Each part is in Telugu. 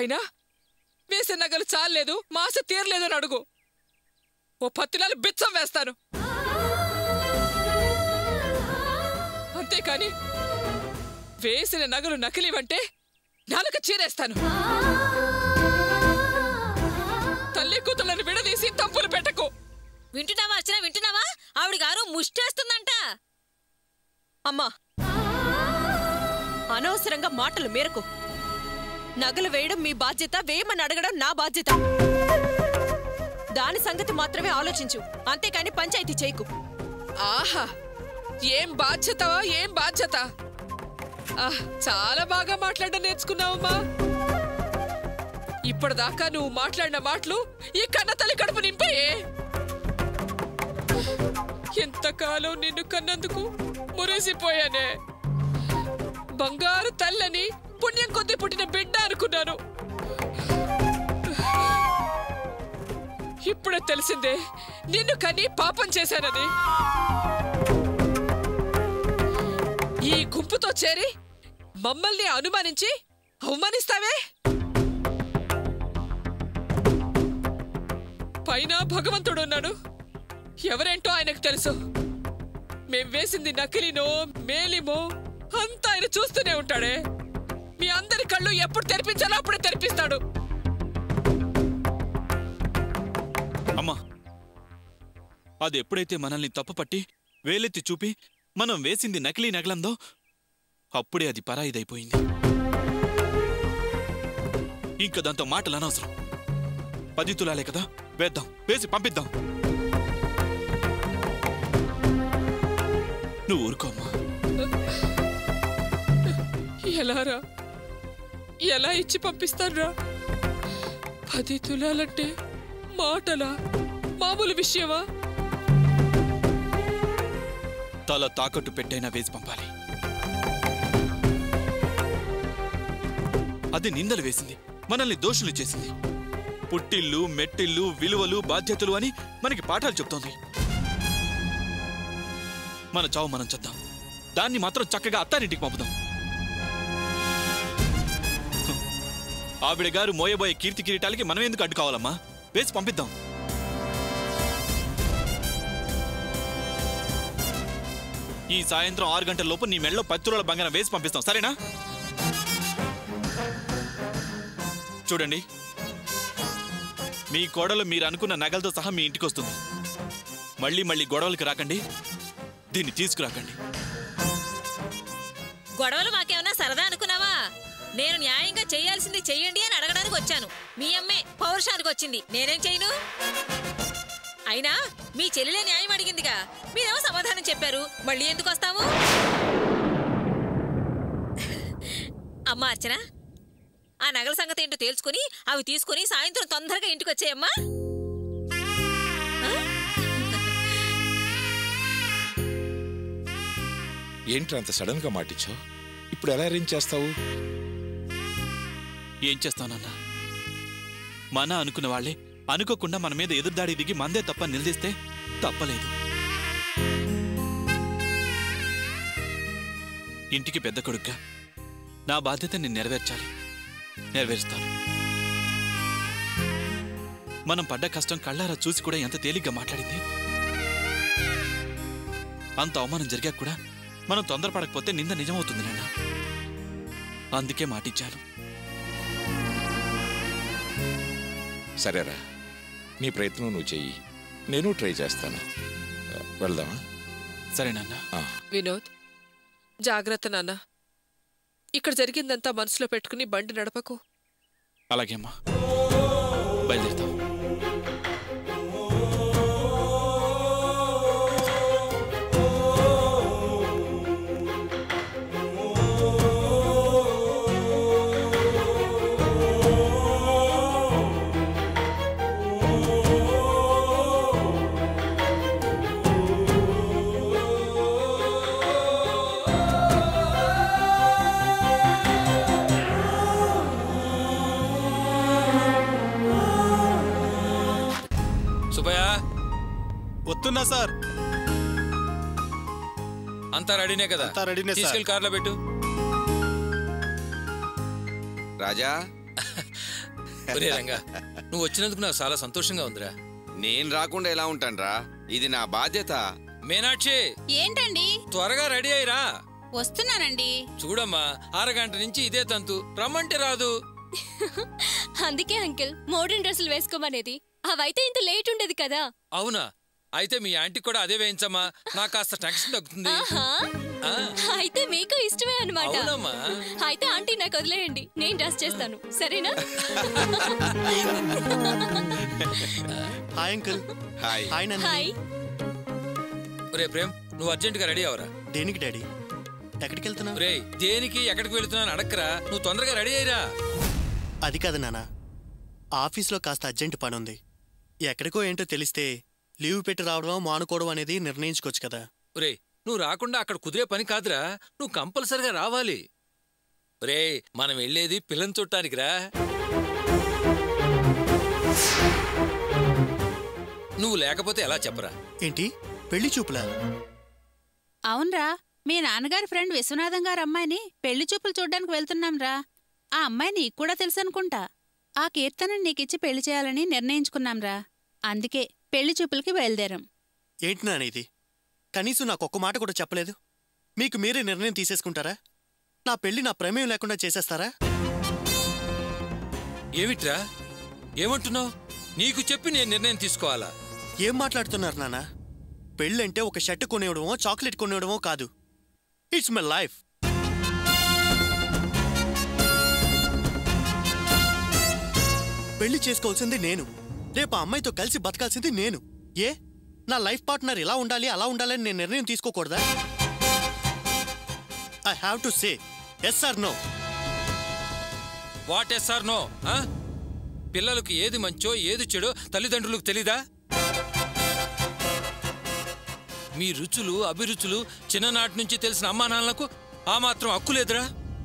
అయినా వేసిన నగలు చాలేదు మాస తీరలేదని అడుగు ఓ పత్తిలాలు బిచ్చం వేస్తాను అంతేకాని వేసిన నగలు నకిలీవంటే నాలుక చీరేస్తాను తల్లి కూతుళ్ళని విడదీసి తప్పులు పెట్టకు వింటున్నావా అర్చన వింటున్నావా ఆవిడ గారు ముష్టేస్తుందంట అమ్మా అనవసరంగా మాటలు మేరకు నగలు వేయడం మీ బాధ్యత వేయమని అడగడం నా బాధ్యత దాని సంగతి మాత్రమే ఆలోచించు అంతేకాని పంచాయతీ చేయకు ఆహా ఏం బాధ్యత ఏం బాధ్యత ఆహ్, చాలా బాగా మాట్లాడడం నేర్చుకున్నావమ్మా ఇప్పటిదాకా నువ్వు మాట్లాడిన మాటలు ఈ కన్న తల్లి కడుపు నింపాయే ఎంతకాలం నిన్ను కన్నందుకు మురిసిపోయానే బంగారు తల్లని పుణ్యం కొద్ది పుట్టిన బిడ్డ అనుకున్నాను ఇప్పుడే తెలిసిందే నిన్ను కని పాపం చేశానని ఈ గుంపుతో చేరి మమ్మల్ని అనుమానించి అవమానిస్తావే పైన భగవంతుడున్నాడు ఎవరేంటో ఆయనకు తెలుసు మేం వేసింది నకిలీనో మేలిమో అంతా ఆయన చూస్తూనే ఉంటాడే మీ అందరి కళ్ళు ఎప్పుడు తెరిపించాలో అప్పుడే తెరిపిస్తాడు అమ్మా అది ఎప్పుడైతే మనల్ని తప్పుపట్టి వేలెత్తి చూపి మనం వేసింది నకిలీ నగలందో అప్పుడే అది పరాయిదైపోయింది ఇంక దాంతో మాటలు అనవసరం పది తులాలే కదా వేద్దాం వేసి పంపిద్దాం నువ్వు ఊరుకో అమ్మా ఎలారా ఎలా ఇచ్చి పంపిస్తారా పది తులాలంటే మాటలా మామూలు విషయమా తల తాకట్టు పెట్టైనా వేసి పంపాలి అది నిందలు వేసింది మనల్ని దోషులు చేసింది పుట్టిల్లు మెట్టిల్లు విలువలు బాధ్యతలు అని మనకి పాఠాలు చెప్తోంది మన చావు మనం చేద్దాం దాన్ని మాత్రం చక్కగా అత్తారింటికి పంపుదాం హ్మ్. ఆవిడ గారు మోయబోయే కీర్తి కిరీటాలకి మనం ఎందుకు అడ్డుకోవాలమ్మా వేసి పంపిద్దాం ఈ సాయంత్రం ఆరు గంటల లోపు నీ మెళ్ళలో పత్తుల బంగారం వేసి పంపిస్తాం సరేనా చూడండి మీ కోడలు మీరు అనుకున్న నగలతో సహా మీ ఇంటికి వస్తుంది మళ్ళీ మళ్ళీ గొడవలకి రాకండి దీన్ని తీసుకురాకండి గొడవలు మాకేమన్నా సరదా అనుకున్నావా నేను న్యాయంగా చేయాల్సింది చెయ్యండి అని అడగడానికి వచ్చాను మీ అమ్మే పౌరుషానికి వచ్చింది నేనేం చేయను అయినా మీ చెల్లెలే న్యాయం అడిగిందిగా మీరేమో సమాధానం చెప్పారు మళ్ళీ ఎందుకు వస్తాము అమ్మా అర్చన ఆ నగల సంగతి ఏంటో తేల్చుకుని అవి తీసుకుని సాయంత్రం తొందరగా ఇంటికి వచ్చాయమ్మా ఏంటి అంత సడన్ గా మాటిచ్చావు ఇప్పుడు ఎలా అరేంజ్ చేస్తావు ఏం చేస్తానన్నా మన అనుకున్న వాళ్ళే అనుకోకుండా మన మీద ఎదురుదాడి దిగి మందే తప్ప నిలదీస్తే తప్పలేదు ఇంటికి పెద్ద కొడుగ్గా నా బాధ్యత నేను నెరవేర్చాలి నెరవేరుస్తాను మనం పడ్డ కష్టం కళ్ళారా చూసి కూడా ఎంత తేలిగ్గా మాట్లాడింది అంత అవమానం జరిగాక కూడా మనం తొందరపడకపోతే నింద నిజమవుతుంది నాన్న అందుకే మాటిచ్చాను సరేరా నీ ప్రయత్నం నువ్వు చెయ్యి నేను ట్రై చేస్తాను ఆ, వెళ్దామా సరే నాన్న ఆ, వినోద్ జాగ్రత్త నాన్న ఇక్కడ జరిగిందంతా మనసులో పెట్టుకుని బండి నడపకు అలాగే అమ్మా బయలుదేరుతాం సుబ్బయ్య వస్తున్నా సార్ అంతా రెడీనే కదా అంతా రెడీనే సార్. తీసుకెళ్ళి కార్లో పెట్టు రాజా ఒరే రంగా నువ్వు వచ్చినందుకు నాకు చాలా సంతోషంగా ఉందిరా నేను రాకుండా ఎలా ఉంటానురా ఇది నా బాధ్యత మీనాక్షి ఏంటండి త్వరగా రెడీ అయ్యిరా వస్తున్నానండి చూడమ్మా అరగంట నుంచి ఇదే తంతు రమ్మంటే రాదు అందుకే అంకిల్ మోడర్న్ డ్రెస్సులు వేసుకోమనేది అవైతే ఇంత లేట్ ఉండేది కదా అవునా అయితే మీ ఆంటీ కూడా అదే వేయించమ్మా నాకు కాస్త టెన్షన్ తగ్గుతుంది ఆహా ఆ, అయితే మీకు ఇష్టమే అన్నమాట అవునమ్మా అయితే ఆంటీ నాకు వదిలేయండి నేను డ్రెస్ చేస్తాను సరేనా hi uncle hi hi Nandini hi ఒరే ప్రేమ్ నువ్వు అర్జెంటుగా రెడీ అవరా దేనికి డాడీ ఎక్కడికి వెళ్తున్నావు ఒరే దేనికి ఎక్కడికి వెళుతున్నాను అడక్కరా నువ్వు తొందరగా రెడీ అయ్యిరా అది కాదు నాన్న ఆఫీస్లో కాస్త అర్జెంట్ పని ఉంది ఎక్కడికో ఏంటో తెలిస్తే లీవ్ పెట్టి రావడం మానుకోవడం అనేది నిర్ణయించుకోవచ్చు కదా ఒరే నువ్వు రాకుండా అక్కడ కుదిరే పని కాదురా నువ్వు కంపల్సరిగా రావాలి ఒరే మనం వెళ్ళేది పిల్లని చుట్టానికిరా నువ్వు లేకపోతే ఎలా చెప్పరా ఏంటి పెళ్లి చూపులా అవునరా మీ నాన్నగారి ఫ్రెండ్ విశ్వనాథం గారి అమ్మాయిని పెళ్లి చూపులు చూడ్డానికి వెళ్తున్నాంరా ఆ అమ్మాయి నీకు కూడా తెలుసనుకుంటా ఆ కీర్తనని నీకిచ్చి పెళ్లి చేయాలని నిర్ణయించుకున్నాంరా అందుకే పెళ్లి చూపులకి బయలుదేరాం ఏంటి నాన్న ఇది కనీసం నాకు ఒక్క మాట కూడా చెప్పలేదు మీకు మీరే నిర్ణయం తీసేసుకుంటారా నా పెళ్లి నా ప్రమేయం లేకుండా చేసేస్తారా ఏమిట్రా ఏమంటున్నావు నీకు చెప్పి నేను నిర్ణయం తీసుకోవాలా ఏం మాట్లాడుతున్నారు నాన్న పెళ్ళంటే ఒక షర్ట్ కొనివ్వడమో చాక్లెట్ కొనివ్వడమో కాదు ఇట్స్ మై లైఫ్ పెళ్లి చేసుకోవాల్సింది నేను రేపు ఆ అమ్మాయితో కలిసి బతకాల్సింది నేను ఏ నా లైఫ్ పార్ట్నర్ ఇలా ఉండాలి అలా ఉండాలని నేను నిర్ణయం తీసుకోకూడదా I have to say yes or no what yes sir no ఆ? పిల్లలకు ఏది మంచో ఏది చెడో తల్లిదండ్రులకు తెలీదా మీ రుచులు అభిరుచులు చిన్ననాటి నుంచి తెలిసిన అమ్మా నాన్నలకు ఆ మాత్రం హక్కులేదురా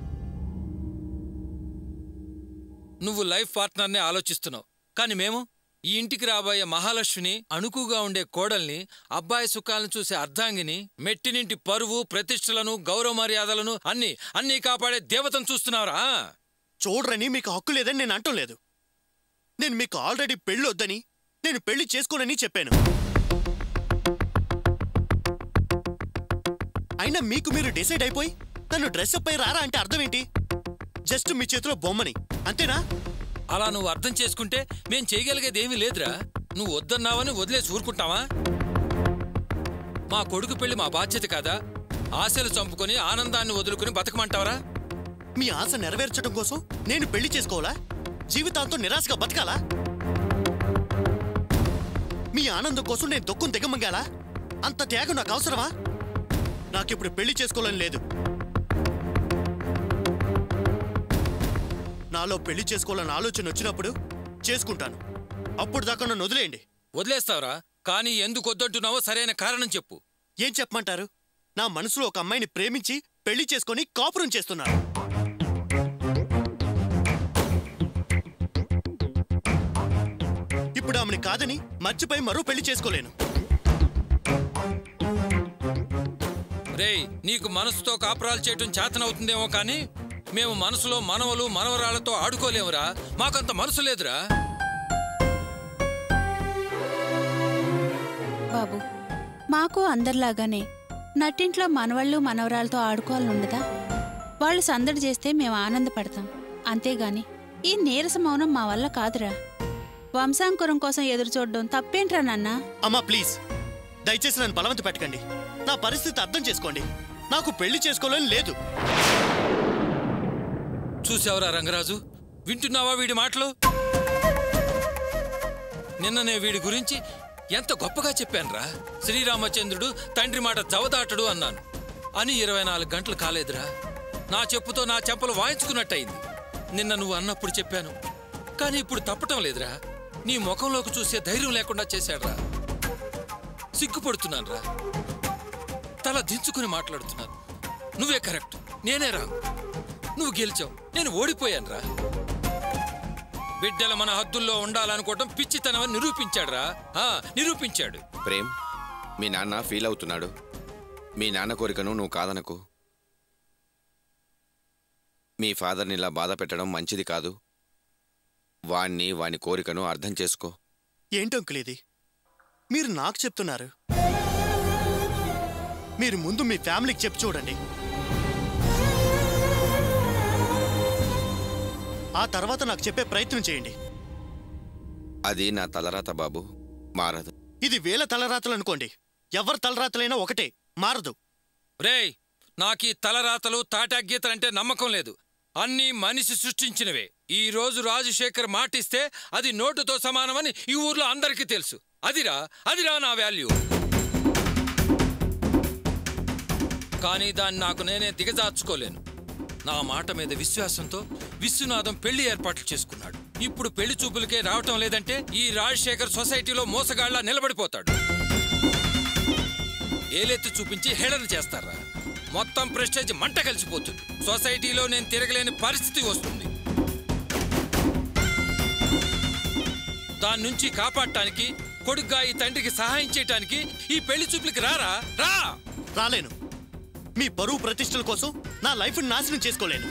నువ్వు లైఫ్ పార్ట్నర్నే ఆలోచిస్తున్నావు కానీ మేము ఈ ఇంటికి రాబోయే మహాలక్ష్మిని అణుకుగా ఉండే కోడల్ని అబ్బాయి సుఖాలను చూసే అర్ధాంగిని మెట్టినింటి పరువు ప్రతిష్టలను గౌరవ మర్యాదలను అన్ని అన్నీ కాపాడే దేవతను చూస్తున్నావురా చూడరని మీకు హక్కు లేదని నేను అంటం లేదు నేను మీకు ఆల్రెడీ పెళ్ళి వద్దని నేను పెళ్లి చేసుకోనని చెప్పాను అయినా మీకు మీరు డిసైడ్ అయిపోయి నన్ను డ్రెస్ అప్ అయి రారా అంటే అర్థం ఏంటి జస్ట్ మీ చేతిలో బొమ్మని అంతేనా అలా నువ్వు అర్థం చేసుకుంటే మేం చేయగలిగేది ఏమీ లేదురా నువ్వు వద్దన్నావని వదిలేసి ఊరుకుంటావా మా కొడుకు పెళ్లి మా బాధ్యత కాదా ఆశలు చంపుకొని ఆనందాన్ని వదులుకుని బతకమంటావరా మీ ఆశ నెరవేర్చడం కోసం నేను పెళ్లి చేసుకోవాలా జీవితాంతం నిరాశగా బతకాలా మీ ఆనందం కోసం నేను దుఃఖం దిగమంగాలా అంత త్యాగం నాకు అవసరమా నాకిప్పుడు పెళ్లి చేసుకోవాలని లేదు నాలో పెళ్లి చేసుకోవాలని ఆలోచన వచ్చినప్పుడు చేసుకుంటాను అప్పుడు దాకా నన్ను వదిలేయండి వదిలేస్తావురా కానీ ఎందుకు వద్దంటున్నావో సరైన కారణం చెప్పు ఏం చెప్పమంటారు నా మనసులో ఒక అమ్మాయిని ప్రేమించి పెళ్లి చేసుకొని కాపురం చేస్తున్నాను ఇప్పుడు ఆమెని కాదని మర్చిపోయి మరో పెళ్లి చేసుకోలేను రేయ్ నీకు మనసుతో కాపురాలు చేయటం చేతనవుతుందేమో కానీ మేము మనసులో మనవలు మనవరాలతో ఆడుకోలేమురా మాకంత మనసు లేదురా బాబు మాకు అందరిలాగానే నట్టింట్లో మనవళ్ళు మనవరాలతో ఆడుకోవాలని ఉండదా వాళ్ళు సందడి చేస్తే మేము ఆనందపడతాం అంతేగాని ఈ నీరస మౌనం మా వల్ల కాదురా వంశాంకురం కోసం ఎదురు చూడడం తప్పేంట్రా నాన్నా అమ్మా ప్లీజ్ దయచేసి నన్ను బలవంత పెట్టకండి నా పరిస్థితి అర్థం చేసుకోండి నాకు పెళ్లి చేసుకోవాలని లేదు చూసావురా రంగరాజు వింటున్నావా వీడి మాటలు నిన్ననే వీడి గురించి ఎంత గొప్పగా చెప్పానురా శ్రీరామచంద్రుడు తండ్రి మాట జవదాటడు అన్నాను అని ఇరవై నాలుగు గంటలు కాలేదురా నా చెప్పుతో నా చెంపలు వాయించుకున్నట్టయింది నిన్న నువ్వు అన్నప్పుడు చెప్పాను కానీ ఇప్పుడు తప్పటం లేదురా నీ ముఖంలోకి చూసే ధైర్యం లేకుండా చేశాడ్రా సిగ్గుపడుతున్నానురా తల దించుకుని మాట్లాడుతున్నాను నువ్వే కరెక్ట్ నేనే రాంగ్ నువ్వు గెలిచావు నేను ఓడిపోయానురా బిడ్డల మన హద్దుల్లో ఉండాలనుకోవటం పిచ్చితనమని నిరూపించాడురా ఆ, నిరూపించాడు ప్రేమ్ మీ నాన్న ఫీల్ అవుతున్నాడు మీ నాన్న కోరికను నువ్వు కాదనకు మీ ఫాదర్ని ఇలా బాధ పెట్టడం మంచిది కాదు వాణ్ణి వాని కోరికను అర్థం చేసుకో ఏంటి అంకుల్ ఇది మీరు నాకు చెప్తున్నారు మీరు ముందు మీ ఫ్యామిలీకి చెప్పి చూడండి ఆ తర్వాత నాకు చెప్పే ప్రయత్నం చేయండి అది నా తలరాత బాబు మారదు ఇది వేల తలరాతలు అనుకోండి ఎవరి తలరాతలైనా ఒకటే మారదు రేయ్ నాకీ తలరాతలు తాటాగీతలంటే నమ్మకం లేదు అన్నీ మనిషి సృష్టించినవే ఈ రోజు రాజశేఖర్ మాటిస్తే అది నోటుతో సమానమని ఈ ఊర్లో అందరికీ తెలుసు అదిరా అదిరా నా వాల్యూ కానీ దాన్ని నాకు నేనే దిగజార్చుకోలేను నా మాట మీద విశ్వాసంతో విశ్వనాథం పెళ్లి ఏర్పాట్లు చేసుకున్నాడు ఇప్పుడు పెళ్లి చూపులకే రావటం లేదంటే ఈ రాజశేఖర్ సొసైటీలో మోసగాళ్లా నిలబడిపోతాడు ఏలెత్తి చూపించి హేళన చేస్తారా మొత్తం ప్రెస్టేజ్ మంట కలిసిపోతుంది సొసైటీలో నేను తిరగలేని పరిస్థితి వస్తుంది దాని నుంచి కాపాడటానికి కొడుగ్గా ఈ తండ్రికి సహాయం చేయటానికి ఈ పెళ్లి చూపులకి రారా రా రాలేను మీ పరువు ప్రతిష్టల కోసం నా లైఫ్ని నాశనం చేసుకోలేను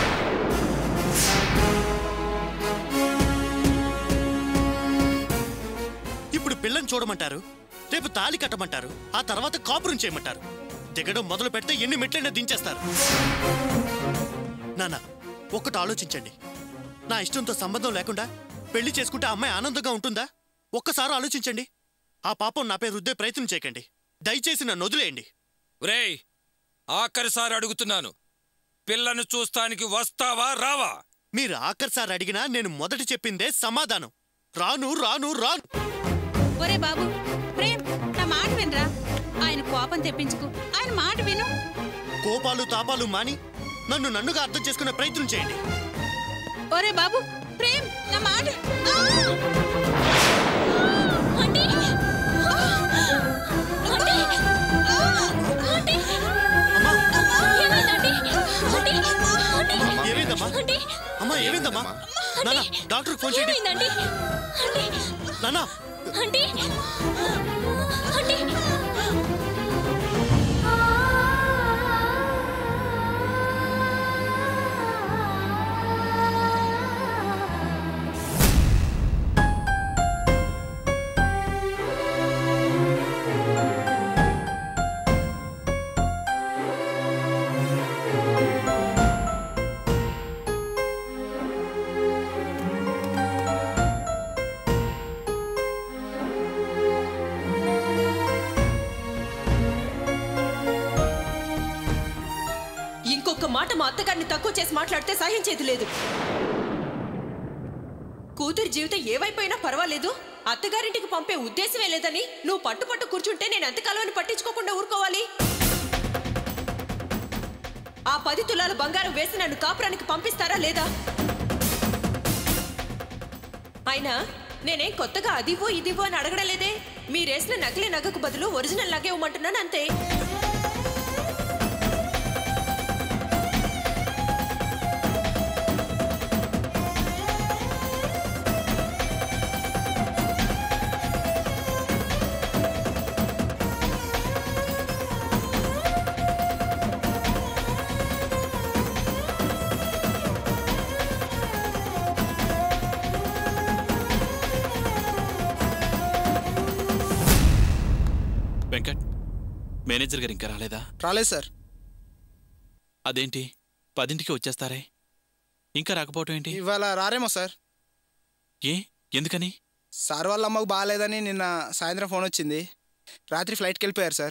ఇప్పుడు పిల్లని చూడమంటారు రేపు తాళి కట్టమంటారు ఆ తర్వాత కాపురం చేయమంటారు దిగడం మొదలు పెడితే ఎన్ని మెట్లైనా దించేస్తారు నాన్న ఒక్కటి ఆలోచించండి నా ఇష్టంతో సంబంధం లేకుండా పెళ్లి చేసుకుంటే ఆ అమ్మాయి ఆనందంగా ఉంటుందా ఒక్కసారి ఆలోచించండి ఆ పాపం నాపై రుద్దే ప్రయత్నం చేయకండి దయచేసి నన్ను వదిలేయండి రేయ్ ఆఖరిసారి అడుగుతున్నాను పిల్లను చూస్తానికి వస్తావా రావా మీరు ఆఖరిసారి అడిగినా నేను మొదట చెప్పిందే సమాధానం రాను రాను రాను ఒరే బాబు ప్రేమ్ నా మాట వినరా ఆయన కోపం తెప్పించుకు ఆయన మాట విను కోపాలు తాపాలు మాని నన్ను నన్నుగా అర్థం చేసుకునే ప్రయత్నం చేయండి ఒరే బాబు ప్రేమ్ నా మాట ఆ! ఆంటీ! ఆంటీ! ఆంటీ! అమ్మా ఏమైందండి? ఆంటీ! ఆంటీ! ఏమైందమ్మా ఆంటీ! అమ్మా ఏమైందమ్మా నాన్న డాక్టర్ ఫోన్ చేయండి ఏమైందండి? ఆంటీ! నాన్న ఆంటీ! ఆంటీ! ఇంకొక మాట మా అత్తగారిని తక్కువ చేసి మాట్లాడితే సహించేది లేదు కూతురి జీవితం ఏవైపోయినా పర్వాలేదు అత్తగారింటికి పంపే ఉద్దేశమే లేదని నువ్వు పట్టు పట్టు కూర్చుంటే నేను ఎంతకాలం పట్టించుకోకుండా ఊరుకోవాలి ఆ పది తులాల బంగారం వేసి నన్ను కాపురానికి పంపిస్తారా లేదా అయినా నేనేం కొత్తగా అదివో ఇదివో అని అడగడం లేదే మీరేసిన నకిలీ నగకు బదులు ఒరిజినల్ నగే ఇవ్వమంటున్నాను అంతే వెంకట్ మేనేజర్ గారు ఇంకా రాలేదా రాలేదు సార్ అదేంటి పదింటికి వచ్చేస్తారే ఇంకా రాకపోవటం ఏంటి ఇవాళ రారేమో సార్ ఏ ఎందుకని సార్ వాళ్ళ అమ్మకు బాగాలేదని నిన్న సాయంత్రం ఫోన్ వచ్చింది రాత్రి ఫ్లైట్కి వెళ్ళిపోయారు సార్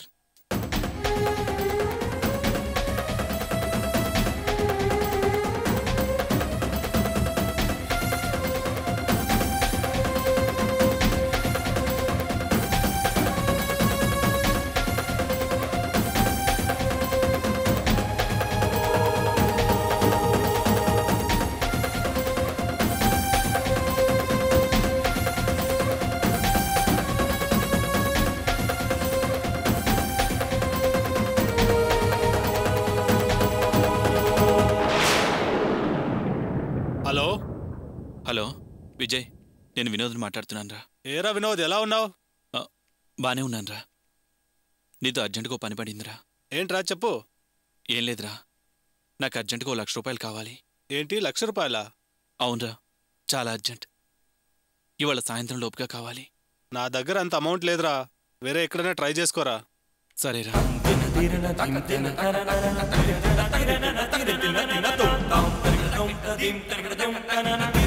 హలో హలో విజయ్ నేను వినోద్ని మాట్లాడుతున్నాను రా ఏరా వినోద్ ఎలా ఉన్నావు బానే ఉన్నానురా నీతో అర్జెంటుగా ఓ పని పడిందిరా ఏంట్రా చెప్పు ఏం లేదురా నాకు అర్జెంటుగా ఓ లక్ష రూపాయలు కావాలి ఏంటి లక్ష రూపాయల అవునరా చాలా అర్జెంట్ ఇవాళ సాయంత్రం లోపుగా కావాలి నా దగ్గర అంత అమౌంట్ లేదురా వేరే ఎక్కడైనా ట్రై చేసుకోరా సరేరా దిం